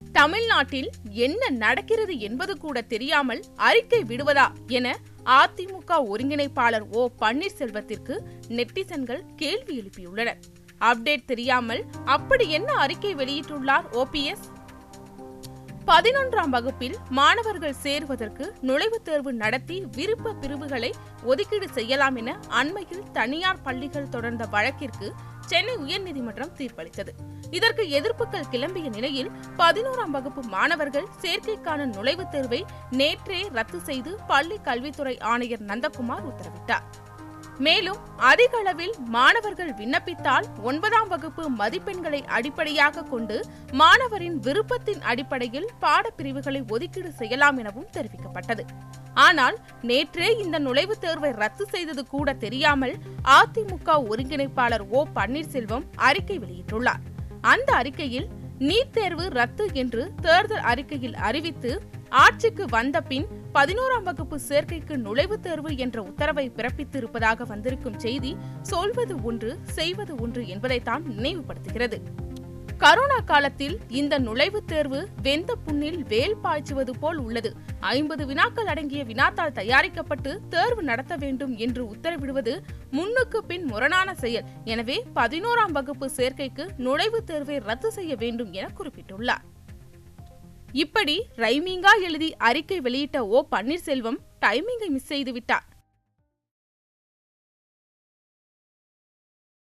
தமிழ்நாட்டில் என்ன நடக்கிறது என்பது கூட தெரியாமல் அறிக்கை விடுவதா என அதிமுக ஒருங்கிணைப்பாளர் ஓ பன்னீர்செல்வத்திற்கு நெட்டிசன்கள் கேள்வி எழுப்பியுள்ளனர் அப்டேட் தெரியாமல் அப்படி என்ன அறிக்கை வெளியிட்டுள்ளார் ஓபிஎஸ் பதினொன்றாம் வகுப்பில் மாணவர்கள் சேருவதற்கு நுழைவுத் தேர்வு நடத்தி விருப்ப பிரிவுகளை ஒதுக்கீடு செய்யலாம் என அண்மையில் தனியார் பள்ளிகள் தொடர்ந்த வழக்கிற்கு சென்னை உயர்நீதிமன்றம் தீர்ப்பளித்தது இதற்கு எதிர்ப்புகள் கிளம்பிய நிலையில் பதினோராம் வகுப்பு மாணவர்கள் சேர்க்கைக்கான நுழைவுத் தேர்வை நேற்றே ரத்து செய்து பள்ளி கல்வித்துறை ஆணையர் நந்தகுமார் உத்தரவிட்டார் மேலும் அதிக அளவில் மாணவர்கள் விண்ணப்பித்தால் ஒன்பதாம் வகுப்பு மதிப்பெண்களை அடிப்படையாக கொண்டு மாணவரின் விருப்பத்தின் அடிப்படையில் பாடப்பிரிவுகளை ஒதுக்கீடு செய்யலாம் எனவும் தெரிவிக்கப்பட்டது ஆனால் நேற்றே இந்த நுழைவுத் தேர்வை ரத்து செய்தது கூட தெரியாமல் அதிமுக ஒருங்கிணைப்பாளர் ஓ பன்னீர்செல்வம் அறிக்கை வெளியிட்டுள்ளார் அந்த அறிக்கையில் நீட் தேர்வு ரத்து என்று தேர்தல் அறிக்கையில் அறிவித்து ஆட்சிக்கு வந்த பின் பதினோராம் வகுப்பு சேர்க்கைக்கு நுழைவுத் தேர்வு என்ற உத்தரவை பிறப்பித்து இருப்பதாக வந்திருக்கும் செய்தி சொல்வது ஒன்று செய்வது ஒன்று என்பதைத்தான் நினைவுபடுத்துகிறது கரோனா காலத்தில் இந்த நுழைவுத் தேர்வு வெந்த புண்ணில் வேல் பாய்ச்சுவது போல் உள்ளது ஐம்பது வினாக்கள் அடங்கிய வினாத்தாள் தயாரிக்கப்பட்டு தேர்வு நடத்த வேண்டும் என்று உத்தரவிடுவது முன்னுக்கு பின் முரணான செயல் எனவே பதினோராம் வகுப்பு சேர்க்கைக்கு நுழைவுத் தேர்வை ரத்து செய்ய வேண்டும் என குறிப்பிட்டுள்ளார் இப்படி ரைமிங்கா எழுதி அறிக்கை வெளியிட்ட ஓ பன்னீர்செல்வம் டைமிங்கை மிஸ் செய்து விட்டார்